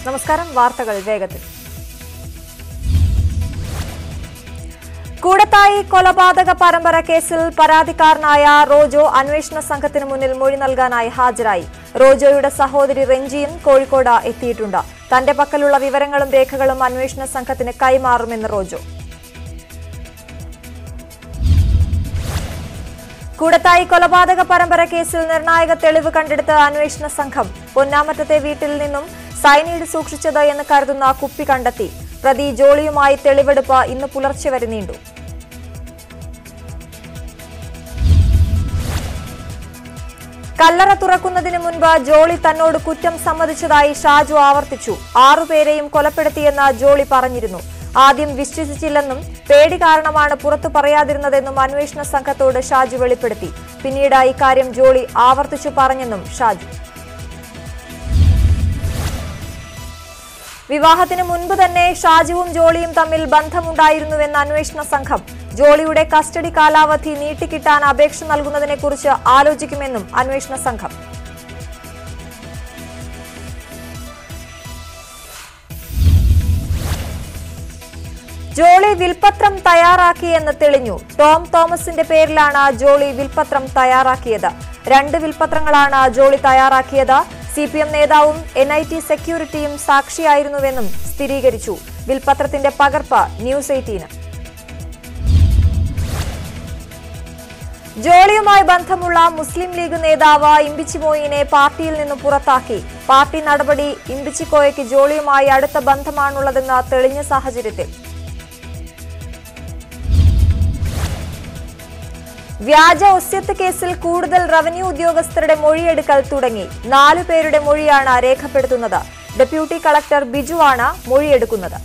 നമസ്കാരം വാർത്തകൾ വേഗത്തിൽ കൂടത്തായി കൊലപാതക പരമ്പര കേസിൽ പരാതിക്കാരനായ റോജോ അന്വേഷണ സംഘത്തിന് മുന്നിൽ മൊഴി നൽകാനായി ഹാജരായി റോജോയുടെ സഹോദരി റെഞ്ചിയും കോഴിക്കോട് എത്തിയിട്ടുണ്ട് തന്റെ പക്കലുള്ള വിവരങ്ങളും രേഖകളും അന്വേഷണ സംഘത്തിന് കൈമാറുമെന്ന് റോജോ കൂടത്തായി കൊലപാതക പരമ്പര കേസിൽ നിർണായക തെളിവ് കണ്ടെടുത്ത അന്വേഷണ സംഘം പൊന്നാമറ്റത്തെ വീട്ടിൽ നിന്നും സൈനൈഡ് സൂക്ഷിച്ചത് എന്ന് കരുതുന്ന കുപ്പി കണ്ടെത്തി പ്രതി ജോളിയുമായി തെളിവെടുപ്പ് ഇന്ന് പുലർച്ചെ വരെ നീണ്ടു കല്ലറ തുറക്കുന്നതിന് മുൻപ് ജോളി തന്നോട് കുറ്റം സമ്മതിച്ചതായി ഷാജു ആവർത്തിച്ചു ആറുപേരെയും കൊലപ്പെടുത്തിയെന്ന് ജോളി പറഞ്ഞിരുന്നു ആദ്യം വിശ്വസിച്ചില്ലെന്നും പേടി കാരണമാണ് പുറത്തു പറയാതിരുന്നതെന്നും അന്വേഷണ സംഘത്തോട് ഷാജു വെളിപ്പെടുത്തി പിന്നീട് ഇക്കാര്യം ജോളി ആവർത്തിച്ചു പറഞ്ഞെന്നും ഷാജു വിവാഹത്തിന് മുൻപ് തന്നെ ഷാജുവും ജോളിയും തമ്മിൽ ബന്ധമുണ്ടായിരുന്നുവെന്ന് അന്വേഷണ സംഘം ജോളിയുടെ കസ്റ്റഡി കാലാവധി നീട്ടിക്കിട്ടാൻ അപേക്ഷ നൽകുന്നതിനെക്കുറിച്ച് ആലോചിക്കുമെന്നും അന്വേഷണ സംഘം ജോളി വിൽപത്രം തയ്യാറാക്കിയെന്ന് തെളിഞ്ഞു ടോം തോമസിന്റെ പേരിലാണ് ജോളി വിൽപത്രം തയ്യാറാക്കിയത് രണ്ട് വിൽപത്രങ്ങളാണ് ജോളി തയ്യാറാക്കിയത് സി പി എം നേതാവും എൻ ഐ ടി സെക്യൂരിറ്റിയും സാക്ഷിയായിരുന്നുവെന്നും സ്ഥിരീകരിച്ചു വിൽപത്രത്തിന്റെ പകർപ്പ് ന്യൂസ് എയ്റ്റീന് ജോളിയുമായി ബന്ധമുള്ള മുസ്ലിം ലീഗ് നേതാവ് ഇമ്പിച്ചിമോയിനെ പാർട്ടിയിൽ നിന്ന് പുറത്താക്കി പാർട്ടി നടപടി ഇമ്പിച്ചിക്കോയയ്ക്ക് ജോളിയുമായി അടുത്ത ബന്ധമാണുള്ളതെന്ന് തെളിഞ്ഞ സാഹചര്യത്തിൽ വ്യാജ ഒസ്യത്ത് കേസിൽ കൂടുതൽ റവന്യൂ ഉദ്യോഗസ്ഥരുടെ മൊഴിയെടുക്കൽ തുടങ്ങി നാലു പേരുടെ മൊഴിയാണ് രേഖപ്പെടുത്തുന്നത് ഡെപ്യൂട്ടി കളക്ടർ ബിജുവാണ് മൊഴിയെടുക്കുന്നത്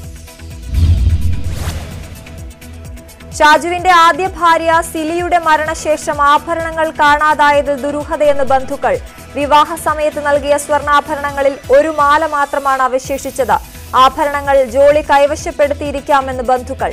ഷാജുവിന്റെ ആദ്യ ഭാര്യ സിലിയുടെ മരണശേഷം ആഭരണങ്ങൾ കാണാതായത് ദുരൂഹതയെന്ന് ബന്ധുക്കൾ വിവാഹ സമയത്ത് നൽകിയ സ്വർണ്ണാഭരണങ്ങളിൽ ഒരു മാല മാത്രമാണ് അവശേഷിച്ചത് ആഭരണങ്ങൾ ജോളി കൈവശപ്പെടുത്തിയിരിക്കാമെന്ന് ബന്ധുക്കൾ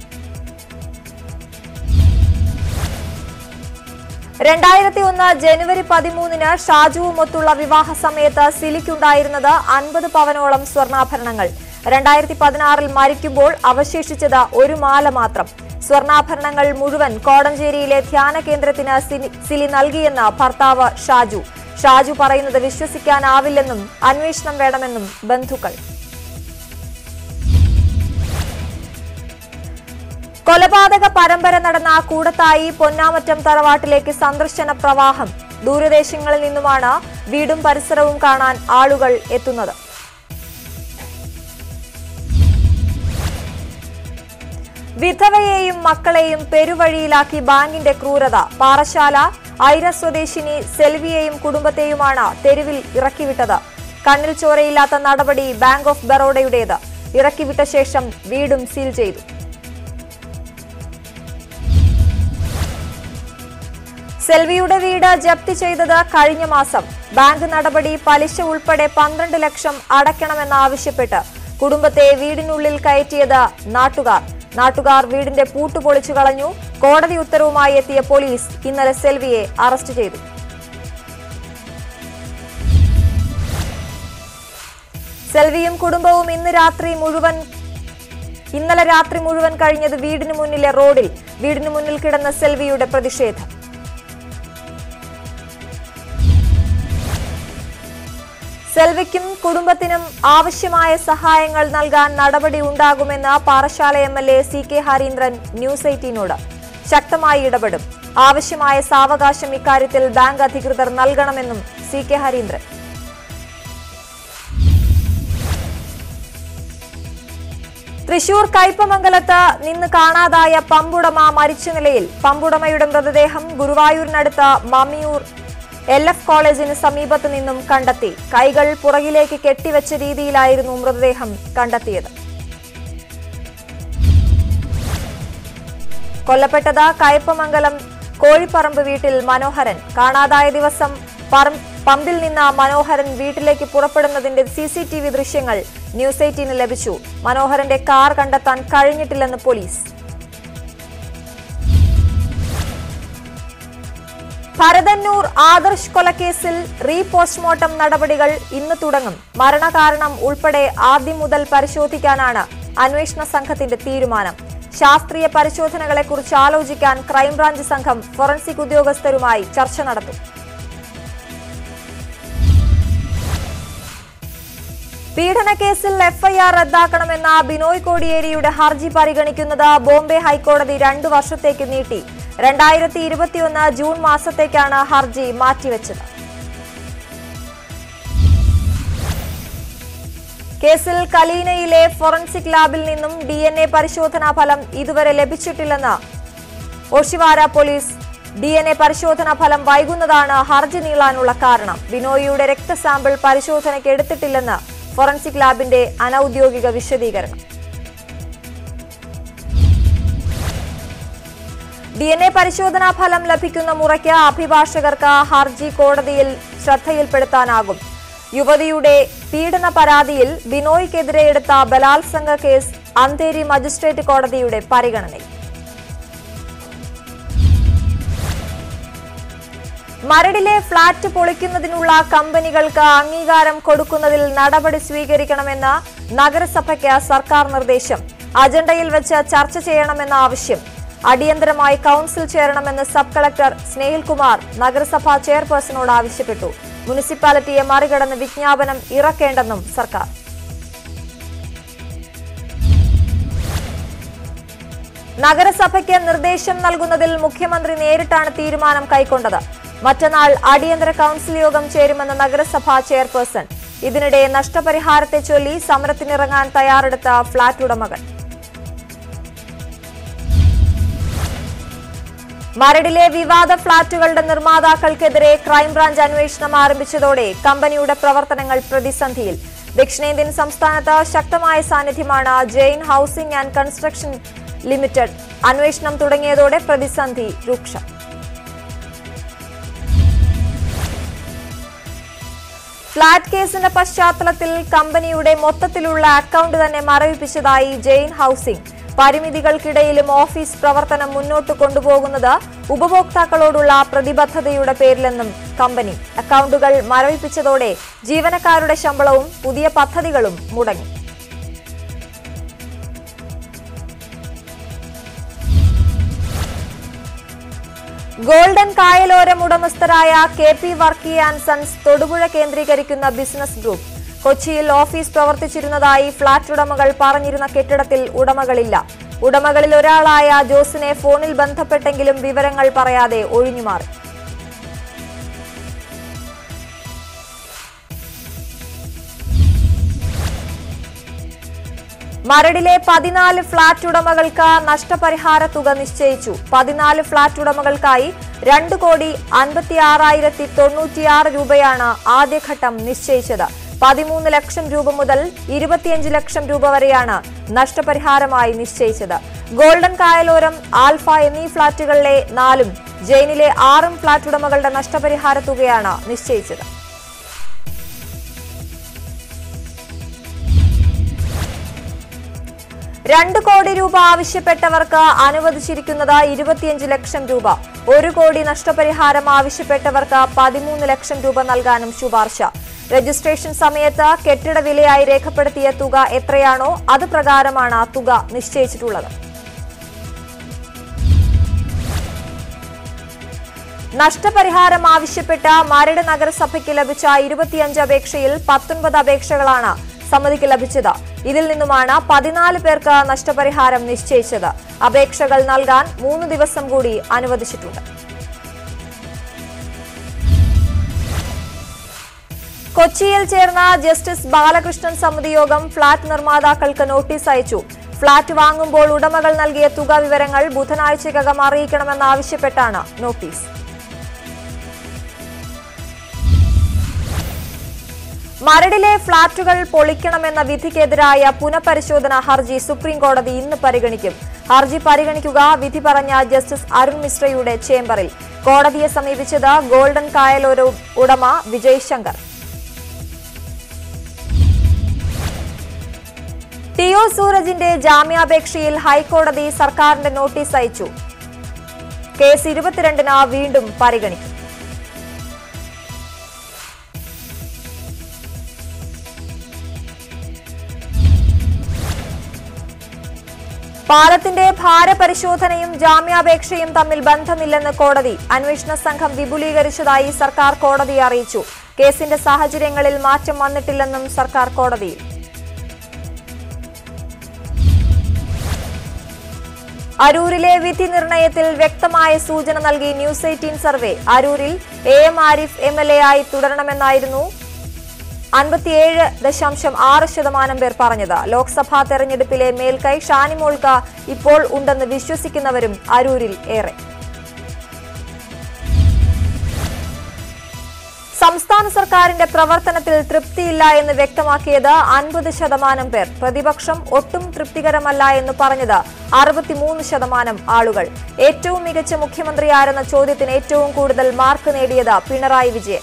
രണ്ടായിരത്തി ഒന്ന് ജനുവരി പതിമൂന്നിന് ഷാജുവുമൊത്തുള്ള വിവാഹ സമയത്ത് സിലിക്കുണ്ടായിരുന്നത് അൻപത് പവനോളം സ്വർണ്ണാഭരണങ്ങൾ രണ്ടായിരത്തി പതിനാറിൽ മരിക്കുമ്പോൾ അവശേഷിച്ചത് ഒരു മാല മാത്രം സ്വർണ്ണാഭരണങ്ങൾ മുഴുവൻ കോടഞ്ചേരിയിലെ ധ്യാന കേന്ദ്രത്തിന് സിലി- സിലി നൽകിയെന്ന് ഭർത്താവ് ഷാജു ഷാജു പറയുന്നത് വിശ്വസിക്കാനാവില്ലെന്നും അന്വേഷണം വേണമെന്നും ബന്ധുക്കൾ കൊലപാതക പരമ്പര നടന്ന കൂടത്തായി പൊന്നാമറ്റം തറവാട്ടിലേക്ക് സന്ദർശന പ്രവാഹം ദൂരദേശങ്ങളിൽ നിന്നുമാണ് വീടും പരിസരവും കാണാൻ ആളുകൾ എത്തുന്നത് വിധവയെയും മക്കളെയും പെരുവഴിയിലാക്കി ബാങ്കിന്റെ ക്രൂരത പാറശാല ഐര സ്വദേശിനി സെൽവിയെയും കുടുംബത്തെയുമാണ് തെരുവിൽ ഇറക്കിവിട്ടത് കണ്ണിൽ ചോരയില്ലാത്ത നടപടി ബാങ്ക് ഓഫ് ബറോഡയുടേത് ഇറക്കിവിട്ട ശേഷം വീടും സീൽ ചെയ്തു സെൽവിയുടെ വീട് ജപ്തി ചെയ്തത് കഴിഞ്ഞ മാസം ബാങ്ക് നടപടി പലിശ ഉൾപ്പെടെ പന്ത്രണ്ട് ലക്ഷം അടയ്ക്കണമെന്നാവശ്യപ്പെട്ട് കുടുംബത്തെ വീടിനുള്ളിൽ കയറ്റിയത് നാട്ടുകാർ നാട്ടുകാർ വീടിന്റെ പൂട്ട് പൊളിച്ചു കളഞ്ഞു കോടതി ഉത്തരവുമായി എത്തിയ പോലീസ് ഇന്നലെ സെൽവിയെ അറസ്റ്റ് ചെയ്തു സെൽവിയും കുടുംബവും ഇന്ന് രാത്രി മുഴുവൻ ഇന്നലെ രാത്രി മുഴുവൻ കഴിഞ്ഞത് വീടിന് മുന്നിലെ റോഡിൽ വീടിന് മുന്നിൽ കിടന്ന സെൽവിയുടെ പ്രതിഷേധം സെൽവിക്കും കുടുംബത്തിനും ആവശ്യമായ സഹായങ്ങൾ നൽകാൻ നടപടി ഉണ്ടാകുമെന്ന് Parassala M L A C K Harindran news എയ്റ്റീനോട് ശക്തമായി ഇടപെടും ആവശ്യമായ സാവകാശം ഇക്കാര്യത്തിൽ ബാങ്ക് അധികൃതർ നൽകണമെന്നും സി കെ ഹരീന്ദ്രൻ തൃശൂർ കയ്പമംഗലത്ത് നിന്ന് കാണാതായ പമ്പുടമ മരിച്ച നിലയിൽ പമ്പുടമയുടെ മൃതദേഹം ഗുരുവായൂരിനടുത്ത മമ്മിയൂർ എൽ എഫ് കോളേജിന് സമീപത്ത് നിന്നും കണ്ടെത്തി കൈകൾ പുറകിലേക്ക് കെട്ടിവെച്ച രീതിയിലായിരുന്നു മൃതദേഹം കണ്ടെത്തിയത് കൊല്ലപ്പെട്ടത് കയ്പമംഗലം കോഴിപ്പറമ്പ് വീട്ടിൽ മനോഹരൻ കാണാതായ ദിവസം പറം- പമ്പിൽ നിന്ന് മനോഹരൻ വീട്ടിലേക്ക് പുറപ്പെടുന്നതിന്റെ സി സി ടി വി ദൃശ്യങ്ങൾ ന്യൂസ് എയ്റ്റീന് ലഭിച്ചു മനോഹരന്റെ കാർ കണ്ടെത്താൻ കഴിഞ്ഞിട്ടില്ലെന്ന് പോലീസ് ഭരതന്നൂർ ആദർശ് കൊലക്കേസിൽ റീ പോസ്റ്റ്മോർട്ടം നടപടികൾ ഇന്ന് തുടങ്ങും മരണകാരണം ഉൾപ്പെടെ ആദ്യം മുതൽ പരിശോധിക്കാനാണ് അന്വേഷണ സംഘത്തിന്റെ തീരുമാനം ശാസ്ത്രീയ പരിശോധനകളെക്കുറിച്ച് ആലോചിക്കാൻ ക്രൈംബ്രാഞ്ച് സംഘം ഫോറൻസിക് ഉദ്യോഗസ്ഥരുമായി ചർച്ച നടത്തും പീഡനക്കേസിൽ എഫ്ഐആർ റദ്ദാക്കണമെന്ന ബിനോയ് കോടിയേരിയുടെ ഹർജി പരിഗണിക്കുന്നത് ബോംബെ ഹൈക്കോടതി രണ്ടു വർഷത്തേക്ക് നീട്ടി രണ്ടായിരത്തി ഇരുപത്തിയൊന്ന് ജൂൺ മാസത്തേക്കാണ് ഹർജി മാറ്റിവെച്ചത് കേസിൽ കലീനയിലെ ഫോറൻസിക് ലാബിൽ നിന്നും ഡി എൻ എ പരിശോധനാ ഫലം ഇതുവരെ ലഭിച്ചിട്ടില്ലെന്ന് Oshiwara police D N A പരിശോധനാ ഫലം വൈകുന്നതാണ് ഹർജി നീളാനുള്ള കാരണം ബിനോയിയുടെ രക്തസാമ്പിൾ പരിശോധനയ്ക്ക് എടുത്തിട്ടില്ലെന്ന് ഫോറൻസിക് ലാബിന്റെ അനൌദ്യോഗിക വിശദീകരണം ഡി എൻ എ പരിശോധനാ ഫലം ലഭിക്കുന്ന മുറയ്ക്ക് അഭിഭാഷകർക്ക് ഹർജി കോടതിയിൽ ശ്രദ്ധയിൽപ്പെടുത്താനാകും യുവതിയുടെ പീഡന പരാതിയിൽ ബിനോയ്ക്കെതിരെ എടുത്ത ബലാത്സംഗ കേസ് അന്തേരി മജിസ്ട്രേറ്റ് കോടതിയുടെ പരിഗണനയിൽ മരടിലെ ഫ്ളാറ്റ് പൊളിക്കുന്നതിനുള്ള കമ്പനികൾക്ക് അംഗീകാരം കൊടുക്കുന്നതിൽ നടപടി സ്വീകരിക്കണമെന്ന് നഗരസഭയ്ക്ക് സർക്കാർ നിർദ്ദേശം അജണ്ടയിൽ വെച്ച് ചർച്ച ചെയ്യണമെന്ന ആവശ്യം അടിയന്തരമായി കൌൺസിൽ ചേരണമെന്ന് സബ് കളക്ടർ സ്നേഹിൽകുമാർ നഗരസഭാ ചെയർപേഴ്സണോട് ആവശ്യപ്പെട്ടു മുനിസിപ്പാലിറ്റിയെ മറികടന്ന് വിജ്ഞാപനം ഇറക്കേണ്ടെന്നും സർക്കാർ നഗരസഭയ്ക്ക് നിർദ്ദേശം നൽകുന്നതിൽ മുഖ്യമന്ത്രി നേരിട്ടാണ് തീരുമാനം കൈക്കൊണ്ടത് മറ്റന്നാൾ അടിയന്തര കൌൺസിൽ യോഗം ചേരുമെന്ന് നഗരസഭാ ചെയർപേഴ്സൺ ഇതിനിടെ നഷ്ടപരിഹാരത്തെ ചൊല്ലി സമരത്തിനിറങ്ങാൻ തയ്യാറെടുത്ത ഫ്ളാറ്റ് ഉടമകൾ മരടിലെ വിവാദ ഫ്ളാറ്റുകളുടെ നിർമ്മാതാക്കൾക്കെതിരെ ക്രൈംബ്രാഞ്ച് അന്വേഷണം ആരംഭിച്ചതോടെ കമ്പനിയുടെ പ്രവർത്തനങ്ങൾ പ്രതിസന്ധിയിൽ ദക്ഷിണേന്ത്യൻ സംസ്ഥാനത്ത് ശക്തമായ സാന്നിധ്യമാണ് Jain housing and construction limited അന്വേഷണം തുടങ്ങിയതോടെ പ്രതിസന്ധി രൂക്ഷം ഫ്ളാറ്റ് കേസിന്റെ പശ്ചാത്തലത്തിൽ കമ്പനിയുടെ മൊത്തത്തിലുള്ള അക്കൗണ്ട് തന്നെ മരവിപ്പിച്ചതായി ജെയിൻ ഹൌസിംഗ് പരിമിതികൾക്കിടയിലും ഓഫീസ് പ്രവർത്തനം മുന്നോട്ട് കൊണ്ടുപോകുന്നത് ഉപഭോക്താക്കളോടുള്ള പ്രതിബദ്ധതയുടെ പേരിലെന്നും കമ്പനി അക്കൗണ്ടുകൾ മരവിപ്പിച്ചതോടെ ജീവനക്കാരുടെ ശമ്പളവും പുതിയ പദ്ധതികളും മുടങ്ങി ഗോൾഡൻ കായലോരം ഉടമസ്ഥരായ K P Varkey and sons Thodupuzha കേന്ദ്രീകരിക്കുന്ന ബിസിനസ് ഗ്രൂപ്പ് കൊച്ചിയിൽ ഓഫീസ് പ്രവർത്തിച്ചിരുന്നതായി ഫ്ളാറ്റ് ഉടമകൾ പറഞ്ഞിരുന്ന കെട്ടിടത്തിൽ ഉടമകളില്ല ഉടമകളിൽ ഒരാളായ ജോസിനെ ഫോണിൽ ബന്ധപ്പെട്ടെങ്കിലും വിവരങ്ങൾ പറയാതെ ഒഴിഞ്ഞുമാറി മരടിലെ പതിനാല് ഫ്ളാറ്റ് ഉടമകൾക്ക് നഷ്ടപരിഹാര തുക നിശ്ചയിച്ചു പതിനാല് ഫ്ളാറ്റ് ഉടമകൾക്കായി രണ്ട് കോടി അൻപത്തി ആറായിരത്തി തൊണ്ണൂറ്റിയാറ് രൂപയാണ് ആദ്യഘട്ടം നിശ്ചയിച്ചത് പതിമൂന്ന് ലക്ഷം രൂപ മുതൽ ഇരുപത്തിയഞ്ച് ലക്ഷം രൂപ വരെയാണ് നഷ്ടപരിഹാരമായി നിശ്ചയിച്ചത് ഗോൾഡൻ കായലോരം ആൽഫ എന്നീ ഫ്ളാറ്റുകളിലെ നാലും ജയിനിലെ ആറും ഫ്ളാറ്റ് ഉടമകളുടെ നഷ്ടപരിഹാര തുകയാണ് നിശ്ചയിച്ചത് രണ്ട് കോടി രൂപ ആവശ്യപ്പെട്ടവർക്ക് അനുവദിച്ചിരിക്കുന്നത് ഇരുപത്തിയഞ്ച് ലക്ഷം രൂപ ഒരു കോടി നഷ്ടപരിഹാരം ആവശ്യപ്പെട്ടവർക്ക് പതിമൂന്ന് ലക്ഷം രൂപ നൽകാനും ശുപാർശ രജിസ്ട്രേഷൻ സമയത്ത് കെട്ടിട വിലയായി രേഖപ്പെടുത്തിയ തുക എത്രയാണോ അത് പ്രകാരമാണ് തുക നിശ്ചയിച്ചിട്ടുള്ളത് നഷ്ടപരിഹാരം ആവശ്യപ്പെട്ട മരട് നഗരസഭയ്ക്ക് ലഭിച്ച ഇരുപത്തിയഞ്ച് അപേക്ഷയിൽ പത്തൊൻപത് അപേക്ഷകളാണ് സമിതിക്ക് ലഭിച്ചത് ഇതിൽ നിന്നുമാണ് പതിനാല് പേർക്ക് നഷ്ടപരിഹാരം നിശ്ചയിച്ചത് അപേക്ഷകൾ നൽകാൻ മൂന്ന് ദിവസം കൂടി അനുവദിച്ചിട്ടുണ്ട് കൊച്ചിയിൽ ചേർന്ന ജസ്റ്റിസ് ബാലകൃഷ്ണൻ സമിതി യോഗം ഫ്ളാറ്റ് നിർമ്മാതാക്കൾക്ക് നോട്ടീസ് അയച്ചു ഫ്ളാറ്റ് വാങ്ങുമ്പോൾ ഉടമകൾ നൽകിയ തുക വിവരങ്ങൾ ബുധനാഴ്ചക്കകം അറിയിക്കണമെന്നാവശ്യപ്പെട്ടാണ് നോട്ടീസ് മരടിലെ ഫ്ളാറ്റുകൾ പൊളിക്കണമെന്ന വിധിക്കെതിരായ പുനഃപരിശോധന ഹർജി സുപ്രീം കോടതി ഇന്ന് പരിഗണിക്കും ഹർജി പരിഗണിക്കുക വിധി പറഞ്ഞ ജസ്റ്റിസ് അരുൺ മിശ്രയുടെ ചേംബറിൽ കോടതിയെ സമീപിച്ചത് ഗോൾഡൻ കായലോര ഉടമ വിജയ് ശങ്കർ ടി ഒ സൂരജിന്റെ ജാമ്യാപേക്ഷയിൽ ഹൈക്കോടതി സർക്കാരിന്റെ നോട്ടീസ് അയച്ചു കേസ് ഇരുപത്തിരണ്ടിന് വീണ്ടും പരിഗണിക്കും പാലത്തിന്റെ ഭാരപരിശോധനയും ജാമ്യാപേക്ഷയും തമ്മിൽ ബന്ധമില്ലെന്ന് കോടതി അന്വേഷണ സംഘം വിപുലീകരിച്ചതായി സർക്കാർ കോടതിയെ അറിയിച്ചു കേസിന്റെ സാഹചര്യങ്ങളിൽ മാറ്റം വന്നിട്ടില്ലെന്നും സർക്കാർ കോടതിയിൽ അരൂരിലെ വിധി നിർണയത്തിൽ വ്യക്തമായ സൂചന നൽകി ന്യൂസ് എയ്റ്റീൻ സർവേ അരൂരിൽ A M Arif M L A ആയി തുടരണമെന്നായിരുന്നു അൻപത്തിയേഴ് ദശാംശം ആറ് ശതമാനം പേർ പറഞ്ഞത് ലോക്സഭാ തെരഞ്ഞെടുപ്പിലെ മേൽക്കൈ ഷാനിമോൾക്ക് ഇപ്പോൾ ഉണ്ടെന്ന് വിശ്വസിക്കുന്നവരും അരൂരിൽ ഏറെ സംസ്ഥാന സർക്കാരിന്റെ പ്രവർത്തനത്തിൽ തൃപ്തിയില്ല എന്ന് വ്യക്തമാക്കിയത് അൻപത് ശതമാനം പേർ പ്രതിപക്ഷം ഒട്ടും തൃപ്തികരമല്ല എന്ന് പറഞ്ഞത് അറുപത്തിമൂന്ന് ശതമാനം ആളുകൾ ഏറ്റവും മികച്ച മുഖ്യമന്ത്രിയാരെന്ന ചോദ്യത്തിന് ഏറ്റവും കൂടുതൽ മാർക്ക് നേടിയത് പിണറായി വിജയൻ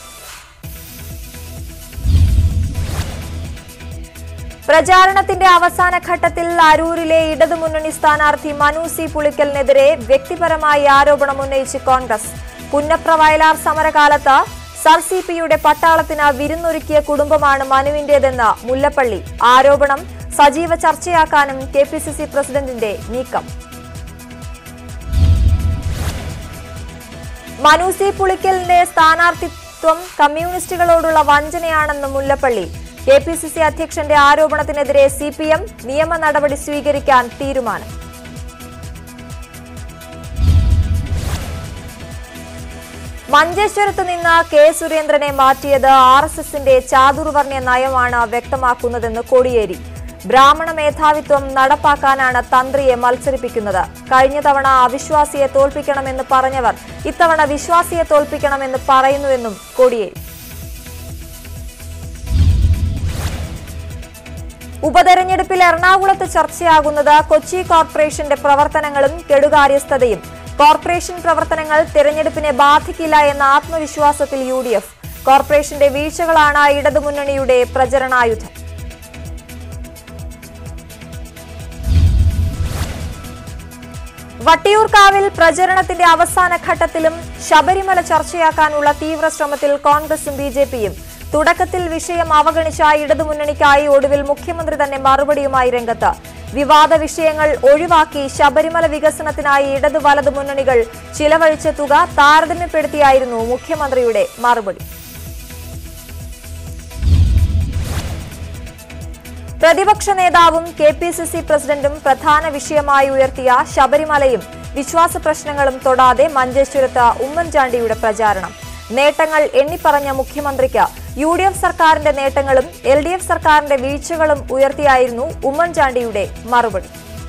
പ്രചാരണത്തിന്റെ അവസാന ഘട്ടത്തിൽ അരൂരിലെ ഇടതുമുന്നണി സ്ഥാനാർത്ഥി മനു സി പുളിക്കലിനെതിരെ വ്യക്തിപരമായി ആരോപണം ഉന്നയിച്ച് കോൺഗ്രസ് പുന്നപ്ര വയലാർ സമരകാലത്ത് സർ സി പിയുടെ പട്ടാളത്തിന് വിരുന്നൊരുക്കിയ കുടുംബമാണ് മനുവിന്റേതെന്ന് മുല്ലപ്പള്ളി ആരോപണം സജീവ ചർച്ചയാക്കാനും കെ പി സി സി പ്രസിഡന്റിന്റെ നീക്കം മനു സി പുളിക്കലിന്റെ സ്ഥാനാർത്ഥിത്വം കമ്മ്യൂണിസ്റ്റുകളോടുള്ള വഞ്ചനയാണെന്ന് Mullappally K P C C അധ്യക്ഷന്റെ ആരോപണത്തിനെതിരെ സി പി എം നിയമ നടപടി സ്വീകരിക്കാൻ തീരുമാനം മഞ്ചേശ്വരത്ത് നിന്ന് കെ സുരേന്ദ്രനെ മാറ്റിയത് ആർ എസ് എസിന്റെ ചാതുർവർണ്ണ നയമാണ് വ്യക്തമാക്കുന്നതെന്ന് കോടിയേരി ബ്രാഹ്മണ മേധാവിത്വം നടപ്പാക്കാനാണ് തന്ത്രിയെ മത്സരിപ്പിക്കുന്നത് കഴിഞ്ഞ തവണ അവിശ്വാസിയെ തോൽപ്പിക്കണമെന്ന് പറഞ്ഞവർ ഇത്തവണ വിശ്വാസിയെ തോൽപ്പിക്കണമെന്ന് പറയുന്നുവെന്നും കോടിയേരി ഉപതെരഞ്ഞെടുപ്പിൽ എറണാകുളത്ത് ചർച്ചയാകുന്നത് കൊച്ചി കോർപ്പറേഷന്റെ പ്രവർത്തനങ്ങളും കെടുകാര്യസ്ഥതയും കോർപ്പറേഷൻ പ്രവർത്തനങ്ങൾ തിരഞ്ഞെടുപ്പിനെ ബാധിക്കില്ല എന്ന ആത്മവിശ്വാസത്തിൽ യു ഡി എഫ് കോർപ്പറേഷന്റെ വീഴ്ചകളാണ് ഇടതുമുന്നണിയുടെ പ്രചരണായുധം വട്ടിയൂർക്കാവിൽ പ്രചരണത്തിന്റെ അവസാന ഘട്ടത്തിലും ശബരിമല ചർച്ചയാക്കാനുള്ള തീവ്ര ശ്രമത്തിൽ കോൺഗ്രസും ബി ജെ പിയും തുടക്കത്തിൽ വിഷയം അവഗണിച്ച ഇടതുമുന്നണിക്കായി ഒടുവിൽ മുഖ്യമന്ത്രി തന്നെ മറുപടിയുമായി രംഗത്ത് വിവാദ വിഷയങ്ങൾ ഒഴിവാക്കി ശബരിമല വികസനത്തിനായി ഇടതു വലതു മുന്നണികൾ ചിലവഴിച്ച തുക താരതമ്യപ്പെടുത്തിയായിരുന്നു മുഖ്യമന്ത്രിയുടെ മറുപടി പ്രതിപക്ഷ നേതാവും കെ പി സി സി പ്രസിഡന്റും പ്രധാന വിഷയമായി ഉയർത്തിയ ശബരിമലയും വിശ്വാസ പ്രശ്നങ്ങളും തൊടാതെ മഞ്ചേശ്വരത്ത് ഉമ്മൻചാണ്ടിയുടെ പ്രചാരണം നേട്ടങ്ങൾ എണ്ണിപ്പറഞ്ഞ മുഖ്യമന്ത്രിക്ക് യു ഡി എഫ് സർക്കാരിന്റെ നേട്ടങ്ങളും എൽ ഡി എഫ് സർക്കാരിന്റെ വീഴ്ചകളും ഉയർത്തിയായിരുന്നു ഉമ്മൻചാണ്ടിയുടെ മറുപടി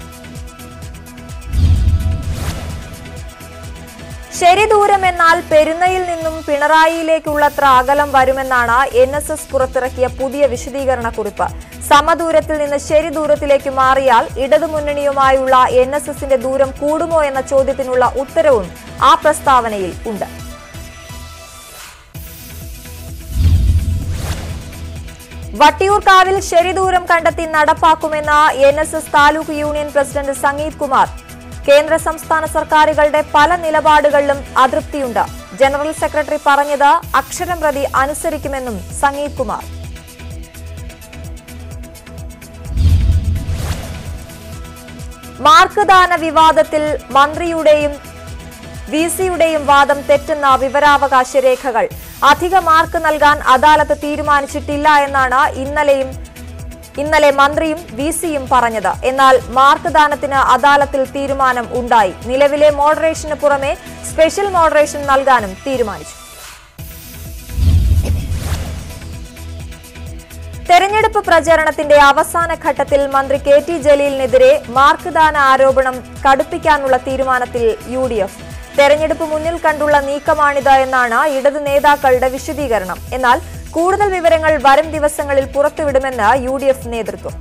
ശരി ദൂരം എന്നാൽ പെരുന്നയിൽ നിന്നും പിണറായിയിലേക്കുള്ളത്ര അകലം വരുമെന്നാണ് എൻ എസ് എസ് പുറത്തിറക്കിയ പുതിയ വിശദീകരണ കുറിപ്പ് സമദൂരത്തിൽ നിന്ന് ശരി ദൂരത്തിലേക്ക് മാറിയാൽ ഇടതുമുന്നണിയുമായുള്ള എൻ എസ് എസിന്റെ ദൂരം കൂടുമോ എന്ന ചോദ്യത്തിനുള്ള ഉത്തരവും ആ പ്രസ്താവനയിൽ ഉണ്ട് വട്ടിയൂർക്കാവിൽ ശരിദൂരം കണ്ടെത്തി നടപ്പാക്കുമെന്ന് N S S taluk union president Sangeeth Kumar കേന്ദ്ര സംസ്ഥാന സർക്കാരുകളുടെ പല നിലപാടുകളിലും അതൃപ്തിയുണ്ട് ജനറൽ സെക്രട്ടറി പറഞ്ഞത് അക്ഷരം പ്രതി അനുസരിക്കുമെന്നും സംഗീത് കുമാർ മാർക്ക് ദാന വിവാദത്തിൽ മന്ത്രിയുടെയും വി സിയുടെയും വാദം തെറ്റുന്ന വിവരാവകാശ രേഖകൾ അധിക മാർക്ക് നൽകാൻ അദാലത്ത് തീരുമാനിച്ചിട്ടില്ല എന്നാണ് ഇന്നലെയും ഇന്നലെ മന്ത്രിയും വി സിയും പറഞ്ഞത് എന്നാൽ മാർക്ക് ദാനത്തിന് അദാലത്തിൽ തീരുമാനം ഉണ്ടായി നിലവിലെ മോഡറേഷന് പുറമെ സ്പെഷ്യൽ മോഡറേഷൻ നൽകാനും തീരുമാനിച്ചു തെരഞ്ഞെടുപ്പ് പ്രചാരണത്തിന്റെ അവസാന ഘട്ടത്തിൽ മന്ത്രി കെ ടി ജലീലിനെതിരെ മാർക്ക് ദാന ആരോപണം കടുപ്പിക്കാനുള്ള തീരുമാനത്തിൽ യു ഡി എഫ് തെരഞ്ഞെടുപ്പ് മുന്നിൽ കണ്ടുള്ള നീക്കമാണിത് എന്നാണ് ഇടതു നേതാക്കളുടെ വിശദീകരണം എന്നാൽ കൂടുതൽ വിവരങ്ങൾ വരും ദിവസങ്ങളിൽ പുറത്തുവിടുമെന്ന് യു ഡി എഫ് നേതൃത്വം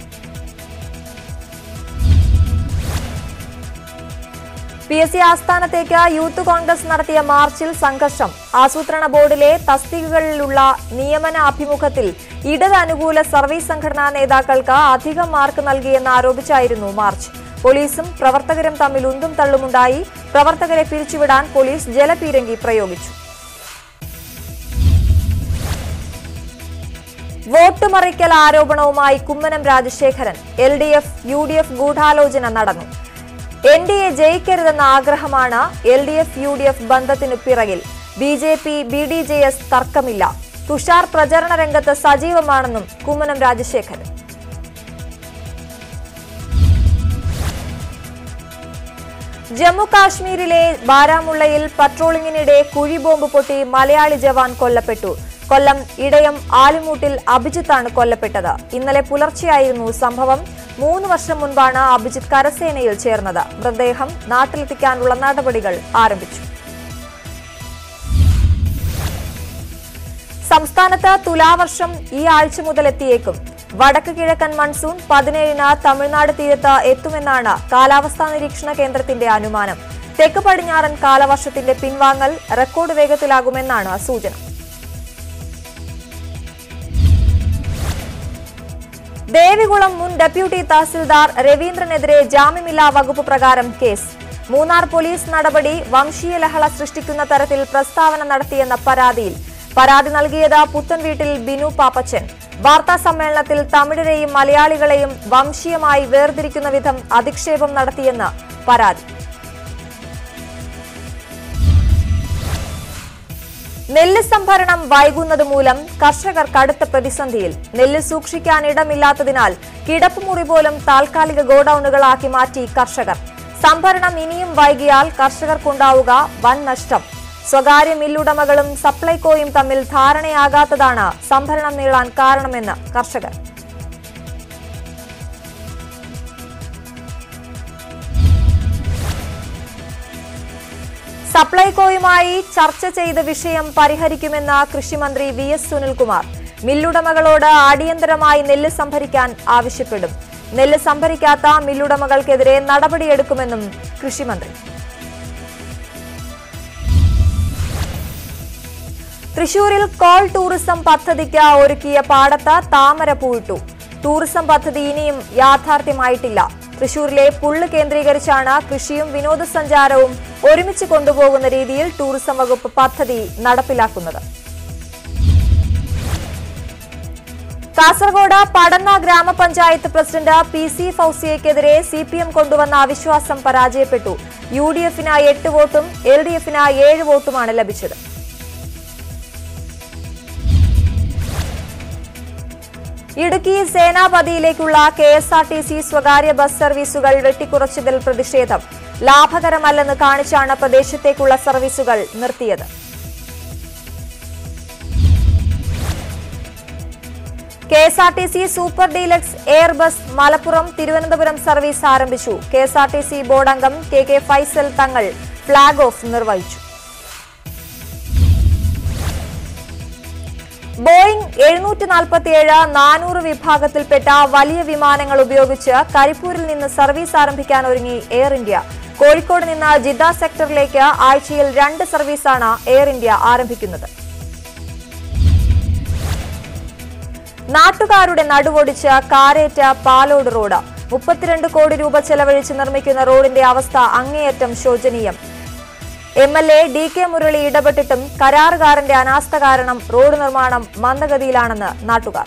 പി എസ് സി ആസ്ഥാനത്തേക്ക് യൂത്ത് കോൺഗ്രസ് നടത്തിയ മാർച്ചിൽ സംഘർഷം ആസൂത്രണ ബോർഡിലെ തസ്തികകളിലുള്ള നിയമന അഭിമുഖത്തിൽ ഇടത് അനുകൂല സർവീസ് സംഘടനാ നേതാക്കൾക്ക് അധികം മാർക്ക് നൽകിയെന്ന് ആരോപിച്ചായിരുന്നു മാർച്ച് പോലീസും പ്രവർത്തകരും തമ്മിൽ ഉന്തും തള്ളുമുണ്ടായി പ്രവർത്തകരെ പിരിച്ചുവിടാൻ പോലീസ് ജലപീരങ്കി പ്രയോഗിച്ചു വോട്ട് മറിക്കൽ ആരോപണവുമായി Kummanam Rajasekharan L D F U D F ഗൂഢാലോചന നടന്നു എൻ ഡി എ ജയിക്കരുതെന്ന ആഗ്രഹമാണ് L D F U D F ബന്ധത്തിനു പിറകിൽ B J P B D J S തർക്കമില്ല തുഷാർ പ്രചരണ രംഗത്ത് സജീവമാണെന്നും കുമ്മനം രാജശേഖരൻ ജമ്മു കാശ്മീരിലെ ബാരാമുള്ളയിൽ പട്രോളിംഗിനിടെ കുഴിബോംബ് പൊട്ടി മലയാളി ജവാൻ കൊല്ലപ്പെട്ടു കൊല്ലം ഇടയം ആലിമൂട്ടിൽ അഭിജിത്താണ് കൊല്ലപ്പെട്ടത് ഇന്നലെ പുലർച്ചെയായിരുന്നു സംഭവം മൂന്ന് വർഷം മുൻപാണ് അഭിജിത്ത് കരസേനയിൽ ചേർന്നത് മൃതദേഹം നാട്ടിലെത്തിക്കാനുള്ള നടപടികൾ ആരംഭിച്ചു സംസ്ഥാനത്ത് തുലാവർഷം ഈ ആഴ്ച മുതൽ എത്തിയേക്കും വടക്ക് കിഴക്കൻ മൺസൂൺ പതിനേഴിന് തമിഴ്നാട് തീരത്ത് എത്തുമെന്നാണ് കാലാവസ്ഥാ നിരീക്ഷണ കേന്ദ്രത്തിന്റെ അനുമാനം തെക്ക് പടിഞ്ഞാറൻ കാലവർഷത്തിന്റെ പിൻവാങ്ങൽ റെക്കോർഡ് വേഗത്തിലാകുമെന്നാണ് സൂചന ദേവികുളം മുൻ ഡെപ്യൂട്ടി തഹസിൽദാർ രവീന്ദ്രനെതിരെ ജാമ്യമില്ലാ വകുപ്പ് പ്രകാരം കേസ് മൂന്നാർ പോലീസ് നടപടി വംശീയ ലഹള സൃഷ്ടിക്കുന്ന തരത്തിൽ പ്രസ്താവന നടത്തിയെന്ന പരാതിയിൽ പരാതി നൽകിയത് പുത്തൻ വീട്ടിൽ ബിനു പാപ്പച്ചൻ വാർത്താ സമ്മേളനത്തിൽ തമിഴരെയും മലയാളികളെയും വംശീയമായി വേർതിരിക്കുന്ന വിധം അധിക്ഷേപം നടത്തിയെന്ന് പരാതി നെല്ല് സംഭരണം വൈകുന്നത് മൂലം കർഷകർ കടുത്ത പ്രതിസന്ധിയിൽ നെല്ല് സൂക്ഷിക്കാൻ ഇടമില്ലാത്തതിനാൽ കിടപ്പുമുറി പോലും താൽക്കാലിക ഗോഡൌണുകളാക്കി മാറ്റി കർഷകർ സംഭരണം ഇനിയും വൈകിയാൽ കർഷകർക്കുണ്ടാവുക വൻ നഷ്ടം സ്വകാര്യ മില്ലുടമകളും സപ്ലൈകോയും തമ്മിൽ ധാരണയാകാത്തതാണ് സംഭരണം നീളാൻ കാരണമെന്ന് കർഷകർ സപ്ലൈകോയുമായി ചർച്ച ചെയ്ത വിഷയം പരിഹരിക്കുമെന്ന് കൃഷിമന്ത്രി വി എസ് സുനിൽകുമാർ മില്ലുടമകളോട് അടിയന്തരമായി നെല്ല് സംഭരിക്കാൻ ആവശ്യപ്പെടും നെല്ല് സംഭരിക്കാത്ത മില്ലുടമകൾക്കെതിരെ നടപടിയെടുക്കുമെന്നും കൃഷിമന്ത്രി തൃശൂരിൽ കോൾ ടൂറിസം പദ്ധതിക്ക് ഒരുക്കിയ പാടത്ത് താമര പൂവിട്ടു ടൂറിസം പദ്ധതി ഇനിയും യാഥാർത്ഥ്യമായിട്ടില്ല തൃശൂരിലെ പുള്ള് കേന്ദ്രീകരിച്ചാണ് കൃഷിയും വിനോദസഞ്ചാരവും ഒരുമിച്ച് കൊണ്ടുപോകുന്ന രീതിയിൽ ടൂറിസം വകുപ്പ് പദ്ധതി നടപ്പിലാക്കുന്നത് കാസർഗോഡ് പടന്ന ഗ്രാമപഞ്ചായത്ത് പ്രസിഡന്റ് പി സി ഫൌസിയയ്ക്കെതിരെ സി പി എം കൊണ്ടുവന്ന അവിശ്വാസം പരാജയപ്പെട്ടു യു ഡി എഫിന് എട്ട് വോട്ടും എൽ ഡി എഫിന് ഏഴ് വോട്ടുമാണ് ലഭിച്ചത് ഇടുക്കി സേനാപതിയിലേക്കുള്ള K S R T C സ്വകാര്യ ബസ് സർവീസുകൾ വെട്ടിക്കുറച്ചതിൽ പ്രതിഷേധം ലാഭകരമല്ലെന്ന് കാണിച്ചാണ് പ്രദേശത്തേക്കുള്ള സർവീസുകൾ നിർത്തിയത് K S R T C super deluxe air bus Malappuram Thiruvananthapuram service ആരംഭിച്ചു K S R T C board അംഗം K K Faisal Thangal flag of നിർവഹിച്ചു ബോയിംഗ് എഴുന്നൂറ്റി നാൽപ്പത്തിയേഴ് നാനൂറ് വിഭാഗത്തിൽപ്പെട്ട വലിയ വിമാനങ്ങൾ ഉപയോഗിച്ച് കരിപ്പൂരിൽ നിന്ന് സർവീസ് ആരംഭിക്കാൻ ഒരുങ്ങി എയർ ഇന്ത്യ കോഴിക്കോട് നിന്ന് ജിദ്ദ സെക്ടറിലേക്ക് ആഴ്ചയിൽ രണ്ട് സർവീസാണ് എയർ ഇന്ത്യ ആരംഭിക്കുന്നത് നാട്ടുകാരുടെ നടുവൊടിച്ച് കാരേറ്റ പാലോട് റോഡ് മുപ്പത്തിരണ്ട് കോടി രൂപ ചെലവഴിച്ച് നിർമ്മിക്കുന്ന റോഡിന്റെ അവസ്ഥ അങ്ങേയറ്റം ശോചനീയം M L A D K Murali ഇടപെട്ടിട്ടും കരാറുകാരന്റെ അനാസ്ഥ കാരണം റോഡ് നിർമ്മാണം മന്ദഗതിയിലാണെന്ന് നാട്ടുകാർ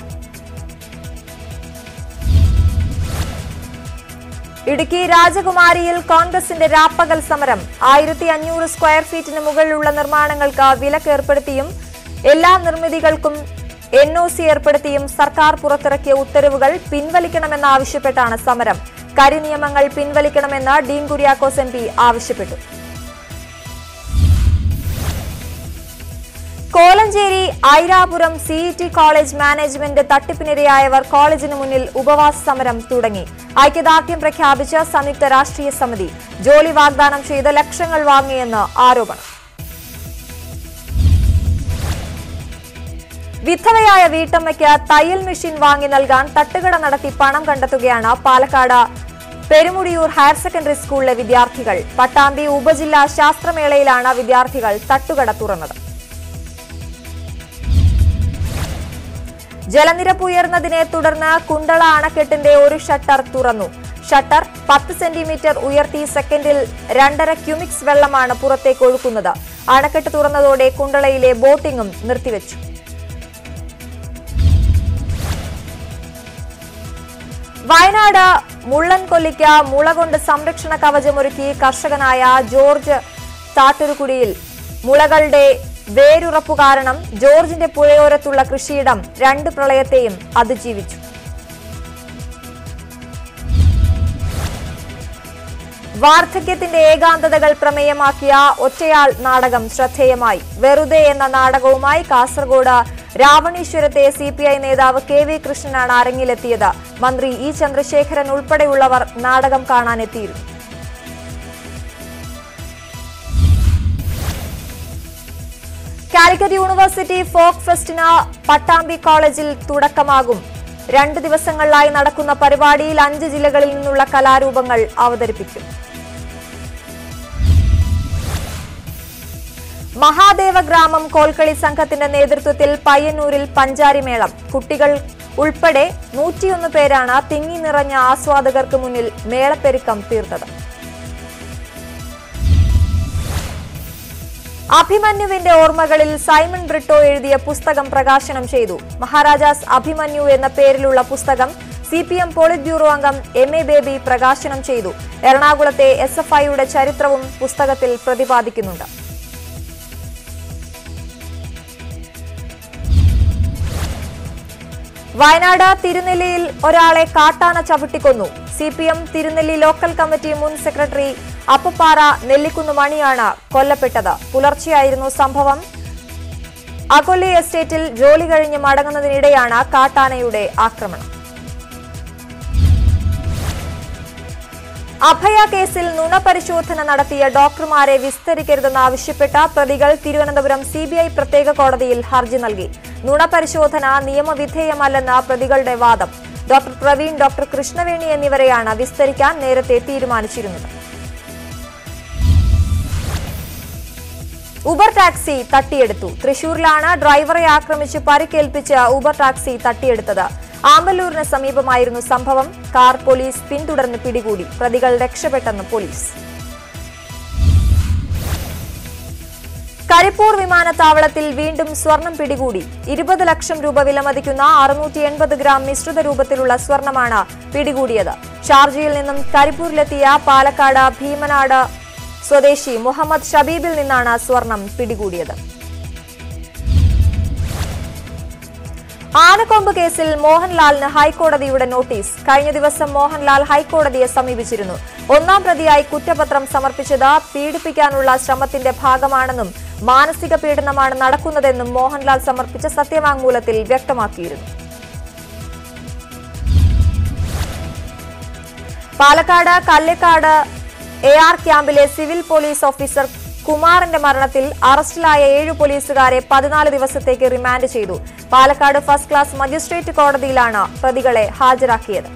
ഇടുക്കി രാജകുമാരിയിൽ കോൺഗ്രസിന്റെ രാപ്പകൽ സമരം ആയിരത്തി അഞ്ഞൂറ് സ്ക്വയർ ഫീറ്റിന് മുകളിലുള്ള നിർമ്മാണങ്ങൾക്ക് വിലക്ക് ഏർപ്പെടുത്തിയും എല്ലാ നിർമ്മിതികൾക്കും എൻ ഒ സി ഏർപ്പെടുത്തിയും സർക്കാർ പുറത്തിറക്കിയ ഉത്തരവുകൾ പിൻവലിക്കണമെന്നാവശ്യപ്പെട്ടാണ് സമരം കരിനിയമങ്ങൾ പിൻവലിക്കണമെന്ന് ഡീൻ കുര്യാക്കോസ് എം പി ആവശ്യപ്പെട്ടു Kolenchery Airapuram CET college management തട്ടിപ്പിനിരയായവർ കോളേജിന് മുന്നിൽ ഉപവാസ സമരം തുടങ്ങി ഐക്യദാർഢ്യം പ്രഖ്യാപിച്ച സംയുക്ത രാഷ്ട്രീയ സമിതി ജോലി വാഗ്ദാനം ചെയ്ത് ലക്ഷങ്ങൾ വാങ്ങിയെന്ന് ആരോപണം വിധവയായ വീട്ടമ്മയ്ക്ക് തയ്യൽ മെഷീൻ വാങ്ങി നൽകാൻ തട്ടുകട നടത്തി പണം കണ്ടെത്തുകയാണ് പാലക്കാട് പെരുമുടിയൂർ ഹയർ സെക്കൻഡറി സ്കൂളിലെ വിദ്യാർത്ഥികൾ പട്ടാമ്പി ഉപജില്ലാ ശാസ്ത്രമേളയിലാണ് വിദ്യാർത്ഥികൾ തട്ടുകട തുറന്നത് ജലനിരപ്പ് ഉയർന്നതിനെ തുടർന്ന് കുണ്ടള അണക്കെട്ടിന്റെ ഒരു ഷട്ടർ തുറന്നു ഷട്ടർ പത്ത് സെന്റിമീറ്റർ ഉയർത്തി സെക്കൻഡിൽ രണ്ടര ക്യൂമിക്സ് വെള്ളമാണ് പുറത്തേക്ക് ഒഴുക്കുന്നത് അണക്കെട്ട് തുറന്നതോടെ കുണ്ടളയിലെ ബോട്ടിംഗും നിർത്തിവെച്ചു വയനാട് മുള്ളൻ കൊല്ലിക്ക് മുള കൊണ്ട് സംരക്ഷണ കവചമൊരുക്കി കർഷകനായ ജോർജ് താട്ടൂരുകുടിയിൽ മുളകളുടെ വേരുറപ്പു കാരണം ജോർജിന്റെ പുഴയോരത്തുള്ള കൃഷിയിടം രണ്ട് പ്രളയത്തെയും അതിജീവിച്ചു വാർദ്ധക്യത്തിന്റെ ഏകാന്തതകൾ പ്രമേയമാക്കിയ ഒറ്റയാൾ നാടകം ശ്രദ്ധേയമായി വെറുതെ എന്ന നാടകവുമായി കാസർഗോഡ് രാവണീശ്വരത്തെ സി പി ഐ നേതാവ് കെ വി കൃഷ്ണനാണ് അരങ്ങിലെത്തിയത് മന്ത്രി ഇ ചന്ദ്രശേഖരൻ ഉൾപ്പെടെയുള്ളവർ നാടകം കാണാനെത്തിയിരുന്നു കാലിക്കറ്റ് യൂണിവേഴ്സിറ്റി ഫോക്ക് ഫെസ്റ്റിന് പട്ടാമ്പി കോളേജിൽ തുടക്കമാകും രണ്ട് ദിവസങ്ങളിലായി നടക്കുന്ന പരിപാടിയിൽ അഞ്ച് ജില്ലകളിൽ നിന്നുള്ള കലാരൂപങ്ങൾ അവതരിപ്പിക്കും മഹാദേവ ഗ്രാമം കോൽക്കളി സംഘത്തിന്റെ നേതൃത്വത്തിൽ പയ്യന്നൂരിൽ പഞ്ചാരിമേളം കുട്ടികൾ ഉൾപ്പെടെ നൂറ്റിയൊന്ന് പേരാണ് തിങ്ങി നിറഞ്ഞ ആസ്വാദകർക്ക് മുന്നിൽ മേളപ്പെരുക്കം തീർത്തത് അഭിമന്യുവിന്റെ ഓർമ്മകളിൽ സൈമൺ ബ്രിട്ടോ എഴുതിയ പുസ്തകം പ്രകാശനം ചെയ്തു മഹാരാജാസ് അഭിമന്യു എന്ന പേരിലുള്ള പുസ്തകം C P M polit bureau അംഗം എം എ ബേബി പ്രകാശനം ചെയ്തു എറണാകുളത്തെ എസ് എഫ് ഐയുടെ ചരിത്രവും പുസ്തകത്തിൽ പ്രതിപാദിക്കുന്നുണ്ട് വയനാട് തിരുനെല്ലിയിൽ ഒരാളെ കാട്ടാന ചവിട്ടിക്കൊന്നു C P M Thirunelli local committee മുൻ സെക്രട്ടറി അപ്പപ്പാറ നെല്ലിക്കുന്ന് മണിയാണ് കൊല്ലപ്പെട്ടത് പുലർച്ചെയായിരുന്നു സംഭവം അകൊല്ലി എസ്റ്റേറ്റിൽ ജോലി കഴിഞ്ഞ് മടങ്ങുന്നതിനിടെയാണ് കാട്ടാനയുടെ ആക്രമണം അഭയ കേസിൽ നുണപരിശോധന നടത്തിയ ഡോക്ടർമാരെ വിസ്തരിക്കരുതെന്നാവശ്യപ്പെട്ട പ്രതികൾ തിരുവനന്തപുരം സിബിഐ പ്രത്യേക കോടതിയിൽ ഹർജി നൽകി നുണപരിശോധന നിയമവിധേയമല്ലെന്ന പ്രതികളുടെ വാദം ഡോക്ടർ പ്രവീൺ ഡോക്ടർ കൃഷ്ണവേണി എന്നിവരെയാണ് വിസ്തരിക്കാൻ നേരത്തെ തീരുമാനിച്ചിരുന്നത് ഉബർ ടാക്സി തട്ടിയെടുത്തു തൃശൂരിലാണ് ഡ്രൈവറെ ആക്രമിച്ച് പരിക്കേൽപ്പിച്ച് ഉബർ ടാക്സി തട്ടിയെടുത്തത് ആമ്പല്ലൂരിന് സമീപമായിരുന്നു സംഭവം കാർ പോലീസ് പിന്തുടർന്ന് പിടികൂടി പ്രതികൾ രക്ഷപ്പെട്ടെന്ന് പോലീസ് കരിപ്പൂർ വിമാനത്താവളത്തിൽ വീണ്ടും സ്വർണം പിടികൂടി ഇരുപത് ലക്ഷം രൂപ വിലമതിക്കുന്ന അറുന്നൂറ്റി എൺപത് ഗ്രാം മിശ്രിത രൂപത്തിലുള്ള സ്വർണമാണ് പിടികൂടിയത് ഷാർജയിൽ നിന്നും കരിപ്പൂരിലെത്തിയ പാലക്കാട് ഭീമനാട് സ്വദേശി മുഹമ്മദ് ഷബീബിൽ നിന്നാണ് സ്വർണം പിടികൂടിയത് ആനക്കൊമ്പ് കേസിൽ മോഹൻലാലിന് ഹൈക്കോടതിയുടെ നോട്ടീസ് കഴിഞ്ഞ ദിവസം മോഹൻലാൽ ഹൈക്കോടതിയെ സമീപിച്ചിരുന്നു ഒന്നാം പ്രതിയായി കുറ്റപത്രം സമർപ്പിച്ചത് പീഡിപ്പിക്കാനുള്ള ശ്രമത്തിന്റെ ഭാഗമാണെന്നും മാനസിക പീഡനമാണ് നടക്കുന്നതെന്നും മോഹൻലാൽ സമർപ്പിച്ച സത്യവാങ്മൂലത്തിൽ വ്യക്തമാക്കിയിരുന്നു പാലക്കാട് കല്ലേക്കാട് എ ആർ ക്യാമ്പിലെ സിവിൽ പോലീസ് ഓഫീസർ കുമാറിന്റെ മരണത്തിൽ അറസ്റ്റിലായ ഏഴു പോലീസുകാരെ പതിനാല് ദിവസത്തേക്ക് റിമാൻഡ് ചെയ്തു പാലക്കാട് ഫസ്റ്റ് ക്ലാസ് മജിസ്ട്രേറ്റ് കോടതിയിലാണ് പ്രതികളെ ഹാജരാക്കിയത്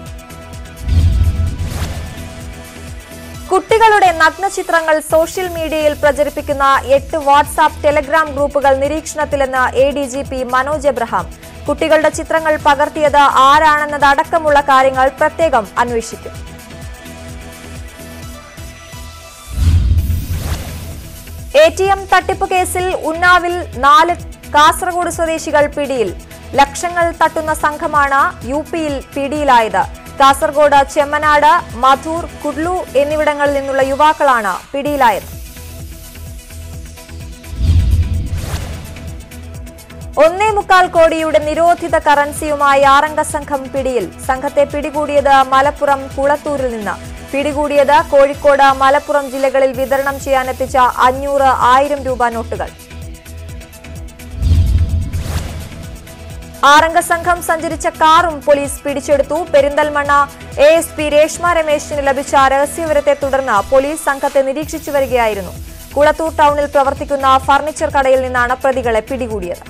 കുട്ടികളുടെ നഗ്നചിത്രങ്ങൾ സോഷ്യൽ മീഡിയയിൽ പ്രചരിപ്പിക്കുന്ന എട്ട് വാട്സാപ്പ് ടെലഗ്രാം ഗ്രൂപ്പുകൾ നിരീക്ഷണത്തിലെന്ന് A D G P Manoj Abraham കുട്ടികളുടെ ചിത്രങ്ങൾ പകർത്തിയത് ആരാണെന്നതടക്കമുള്ള കാര്യങ്ങൾ പ്രത്യേകം അന്വേഷിക്കും എ ടി എം തട്ടിപ്പ് കേസിൽ ഉന്നാവിൽ നാല് കാസർഗോഡ് സ്വദേശികൾ പിടിയിൽ ലക്ഷങ്ങൾ തട്ടുന്ന സംഘമാണ് യു പിയിൽ പിടിയിലായത് കാസർഗോഡ് ചെമ്മനാട് മധൂർ കുഡ്ലു എന്നിവിടങ്ങളിൽ നിന്നുള്ള യുവാക്കളാണ് പിടിയിലായത് ഒന്നേ മുക്കാൽ കോടിയുടെ നിരോധിത കറൻസിയുമായി ആറംഗ സംഘം പിടിയിൽ സംഘത്തെ പിടികൂടിയത് മലപ്പുറം കുളത്തൂരിൽ നിന്ന് പിടികൂടിയത് കോഴിക്കോട് മലപ്പുറം ജില്ലകളിൽ വിതരണം ചെയ്യാനെത്തിച്ച അഞ്ഞൂറ് ആയിരം രൂപ നോട്ടുകൾ ആറംഗ സംഘം സഞ്ചരിച്ച കാറും പോലീസ് പിടിച്ചെടുത്തു Perinthalmanna A S P Reshma രമേശിന് ലഭിച്ച രഹസ്യവിവരത്തെ തുടർന്ന് പോലീസ് സംഘത്തെ നിരീക്ഷിച്ചു വരികയായിരുന്നു കുളത്തൂർ ടൗണിൽ പ്രവർത്തിക്കുന്ന ഫർണിച്ചർ കടയിൽ നിന്നാണ് പ്രതികളെ പിടികൂടിയത്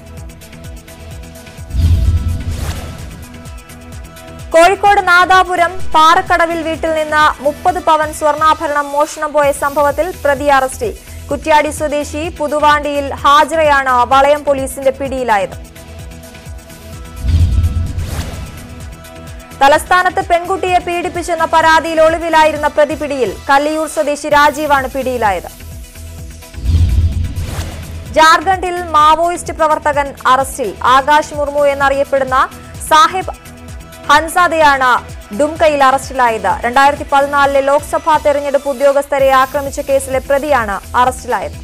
കോഴിക്കോട് നാദാപുരം പാറക്കടവിൽ വീട്ടിൽ നിന്ന് മുപ്പത് പവൻ സ്വർണ്ണാഭരണം മോഷണം പോയ സംഭവത്തിൽ പ്രതി അറസ്റ്റിൽ കുറ്റ്യാടി സ്വദേശി പുതുവാണ്ടിയിൽ ഹാജറയാണ് വളയം പോലീസിന്റെ പിടിയിലായത് തലസ്ഥാനത്ത് പെൺകുട്ടിയെ പീഡിപ്പിച്ചെന്ന പരാതിയിൽ ഒളിവിലായിരുന്ന പ്രതി പിടിയിൽ കല്ലിയൂർ സ്വദേശി രാജീവാണ് പിടിയിലായത് ജാർഖണ്ഡിൽ മാവോയിസ്റ്റ് പ്രവർത്തകൻ അറസ്റ്റിൽ ആകാശ് മുർമു എന്നറിയപ്പെടുന്ന സാഹിബ് ഹൻസാദയാണ് ഡുംകയിൽ അറസ്റ്റിലായത് രണ്ടായിരത്തി പതിനാലിലെ ലോക്സഭാ തെരഞ്ഞെടുപ്പ് ഉദ്യോഗസ്ഥരെ ആക്രമിച്ച കേസിലെ പ്രതിയാണ് അറസ്റ്റിലായത്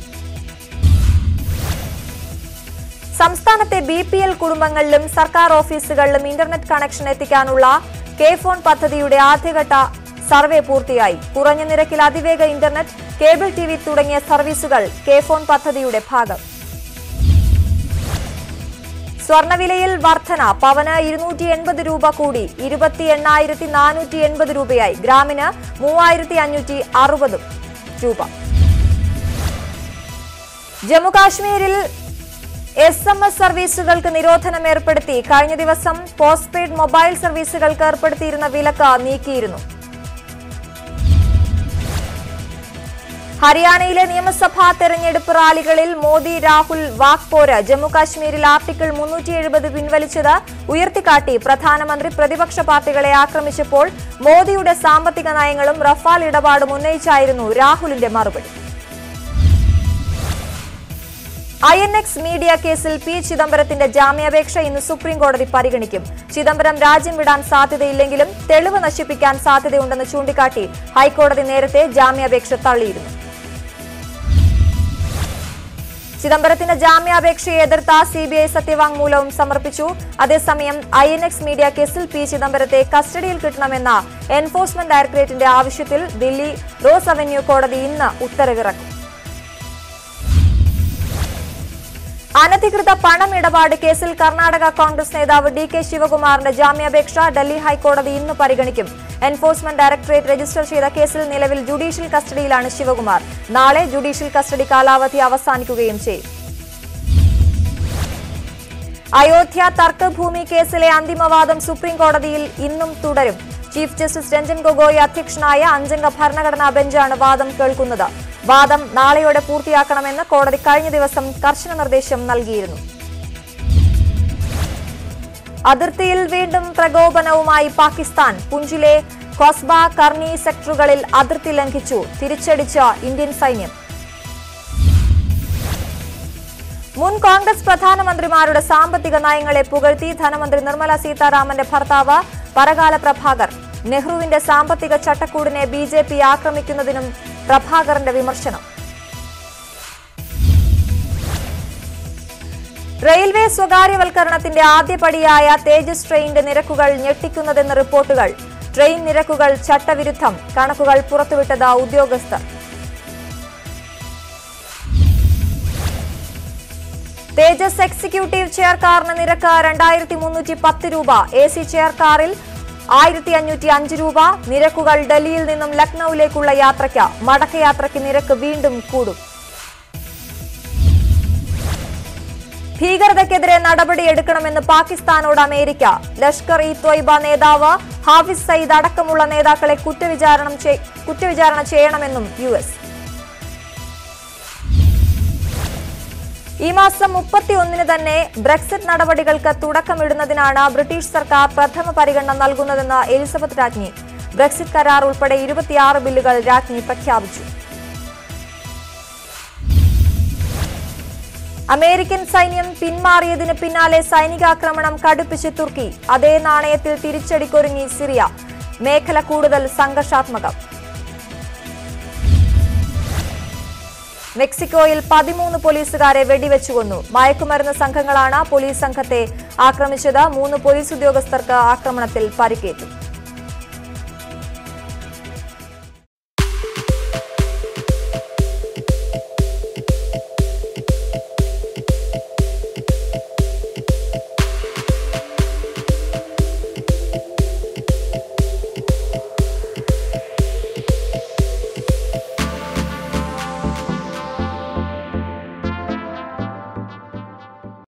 സംസ്ഥാനത്തെ ബി പി എൽ കുടുംബങ്ങളിലും സർക്കാർ ഓഫീസുകളിലും ഇന്റർനെറ്റ് കണക്ഷൻ എത്തിക്കാനുള്ള കെ ഫോൺ പദ്ധതിയുടെ ആദ്യഘട്ട സർവേ പൂർത്തിയായി കുറഞ്ഞ നിരക്കിൽ അതിവേഗ ഇന്റർനെറ്റ് കേബിൾ ടി വി തുടങ്ങിയ സർവീസുകൾ കെ ഫോൺ പദ്ധതിയുടെ ഭാഗം സ്വർണവിലയിൽ വർധന പവന് ഇരുന്നൂറ്റി എൺപത് രൂപ കൂടി ഇരുപത്തി എണ്ണായിരത്തി നാനൂറ്റി എൺപത് രൂപയായി ഗ്രാമിന് മൂവായിരത്തി അഞ്ഞൂറ്റി അറുപതും രൂപ ജമ്മുകാശ്മീരിൽ എസ് എം എസ് സർവീസുകൾക്ക് നിരോധനം ഏർപ്പെടുത്തി കഴിഞ്ഞ ദിവസം പോസ്റ്റ് പെയ്ഡ് മൊബൈൽ സർവീസുകൾക്ക് ഏർപ്പെടുത്തിയിരുന്ന വിലക്ക് നീക്കിയിരുന്നു ഹരിയാനയിലെ നിയമസഭാ തെരഞ്ഞെടുപ്പ് റാലികളിൽ മോദി രാഹുൽ വാക്പോര് ജമ്മുകാശ്മീരിൽ ആർട്ടിക്കിൾ മുന്നൂറ്റി എഴുപത് പിൻവലിച്ചത് ഉയർത്തിക്കാട്ടി പ്രധാനമന്ത്രി പ്രതിപക്ഷ പാർട്ടികളെ ആക്രമിച്ചപ്പോൾ മോദിയുടെ സാമ്പത്തിക നയങ്ങളും റഫാൽ ഇടപാടും ഉന്നയിച്ചായിരുന്നു രാഹുലിന്റെ മറുപടി ഐ എൻ എക്സ് മീഡിയ കേസിൽ പി ചിദംബരത്തിന്റെ ജാമ്യാപേക്ഷ ഇന്ന് സുപ്രീം കോടതി പരിഗണിക്കും ചിദംബരം രാജ്യം വിടാൻ സാധ്യതയില്ലെങ്കിലും തെളിവ് നശിപ്പിക്കാൻ സാധ്യതയുണ്ടെന്ന് ചൂണ്ടിക്കാട്ടി ഹൈക്കോടതി നേരത്തെ ജാമ്യാപേക്ഷ തള്ളിയിരുന്നു ചിദംബരത്തിന്റെ ജാമ്യാപേക്ഷയെ എതിർത്ത സിബിഐ സത്യവാങ്മൂലവും സമർപ്പിച്ചു അതേസമയം ഐ എൻ എക്സ് മീഡിയ കേസിൽ പി ചിദംബരത്തെ കസ്റ്റഡിയിൽ കിട്ടണമെന്ന എൻഫോഴ്സ്മെന്റ് ഡയറക്ടറേറ്റിന്റെ ആവശ്യത്തിൽ ദില്ലി റോസ് അവന്യൂ കോടതി ഇന്ന് ഉത്തരവിറക്കും അനധികൃത പണമിടപാട് കേസിൽ കർണാടക കോൺഗ്രസ് നേതാവ് ഡി കെ ശിവകുമാറിന്റെ ജാമ്യാപേക്ഷ ഡൽഹി ഹൈക്കോടതി ഇന്ന് പരിഗണിക്കും എൻഫോഴ്സ്മെന്റ് ഡയറക്ടറേറ്റ് രജിസ്റ്റർ ചെയ്ത കേസിൽ നിലവിൽ ജുഡീഷ്യൽ കസ്റ്റഡിയിലാണ് ശിവകുമാർ നാളെ ജുഡീഷ്യൽ കസ്റ്റഡി കാലാവധി അവസാനിക്കുകയും ചെയ്യും അയോധ്യ തർക്കഭൂമി കേസിലെ അന്തിമവാദം സുപ്രീം കോടതിയിൽ ഇന്നും തുടരും ചീഫ് ജസ്റ്റിസ് രഞ്ജൻ ഗൊഗോയ് അധ്യക്ഷനായ അഞ്ചംഗ ഭരണഘടനാ ബെഞ്ചാണ് വാദം കേൾക്കുന്നത് വാദം നാളെയോടെ പൂർത്തിയാക്കണമെന്ന് കോടതി കഴിഞ്ഞ ദിവസം കർശന നിർദ്ദേശം നൽകിയിരുന്നു അതിർത്തിയിൽ വീണ്ടും പ്രകോപനവുമായി പാകിസ്ഥാൻ പുഞ്ചിലെ ഖൊസ്ബ കർണി സെക്ടറുകളിൽ അതിർത്തി ലംഘിച്ചു തിരിച്ചടിച്ച ഇന്ത്യൻ സൈന്യം മുൻ കോൺഗ്രസ് പ്രധാനമന്ത്രിമാരുടെ സാമ്പത്തിക നയങ്ങളെ പുകഴ്ത്തി ധനമന്ത്രി നിർമ്മല സീതാരാമന്റെ ഭർത്താവ് പരകാല പ്രഭാകർ നെഹ്റുവിന്റെ സാമ്പത്തിക ചട്ടക്കൂടിനെ ബി ജെ പി ആക്രമിക്കുന്നതിനും പ്രഭാകറിന്റെ വിമർശനം റെയിൽവേ സ്വകാര്യവൽക്കരണത്തിന്റെ ആദ്യപടിയായ തേജസ് ട്രെയിനിന്റെ നിരക്കുകൾ ഞെട്ടിക്കുന്നതെന്ന് റിപ്പോർട്ടുകൾ ട്രെയിൻ നിരക്കുകൾ ചട്ടവിരുദ്ധം കണക്കുകൾ പുറത്തുവിട്ടത് ഉദ്യോഗസ്ഥർ തേജസ് എക്സിക്യൂട്ടീവ് ചെയർ കാറിന് നിരക്ക് രണ്ടായിരത്തി മുന്നൂറ്റി പത്ത് രൂപ എ സി ചെയർ കാറിൽ ആയിരത്തി അഞ്ഞൂറ്റി അഞ്ച് രൂപ നിരക്കുകൾ ഡൽഹിയിൽ നിന്നും ലക്നൌവിലേക്കുള്ള യാത്രയ്ക്ക് മടക്കയാത്രയ്ക്ക് നിരക്ക് വീണ്ടും കൂടും ഭീകരതയ്ക്കെതിരെ നടപടിയെടുക്കണമെന്ന് പാകിസ്ഥാനോട് അമേരിക്ക ലഷ്കർ ഇ ത്വയ്ബ നേതാവ് ഹാഫിസ് സയ്യിദ് അടക്കമുള്ള നേതാക്കളെ കുറ്റവിചാരണം ചെയ്- കുറ്റവിചാരണ ചെയ്യണമെന്നും യു എസ് ഈ മാസം മുപ്പത്തിയൊന്നിന് തന്നെ ബ്രെക്സിറ്റ് നടപടികൾക്ക് തുടക്കമിടുന്നതിനാണ് ബ്രിട്ടീഷ് സർക്കാർ പ്രഥമ പരിഗണന നൽകുന്നതെന്ന് എലിസബത്ത് രാജ്ഞി ബ്രെക്സിറ്റ് കരാർ ഉൾപ്പെടെ ഇരുപത്തിയാറ് ബില്ലുകൾ രാജ്ഞി പ്രഖ്യാപിച്ചു അമേരിക്കൻ സൈന്യം പിന്മാറിയതിന് പിന്നാലെ സൈനികാക്രമണം കടുപ്പിച്ച് തുർക്കി അതേ നാണയത്തിൽ തിരിച്ചടിക്കൊരുങ്ങി സിറിയ മേഖല കൂടുതൽ സംഘർഷാത്മകം മെക്സിക്കോയിൽ പതിമൂന്ന് പോലീസുകാരെ വെടിവെച്ചു കൊന്നു മയക്കുമരുന്ന് സംഘങ്ങളാണ് പോലീസ് സംഘത്തെ ആക്രമിച്ചത് മൂന്ന് പോലീസ് ഉദ്യോഗസ്ഥർക്ക് ആക്രമണത്തിൽ പരിക്കേറ്റു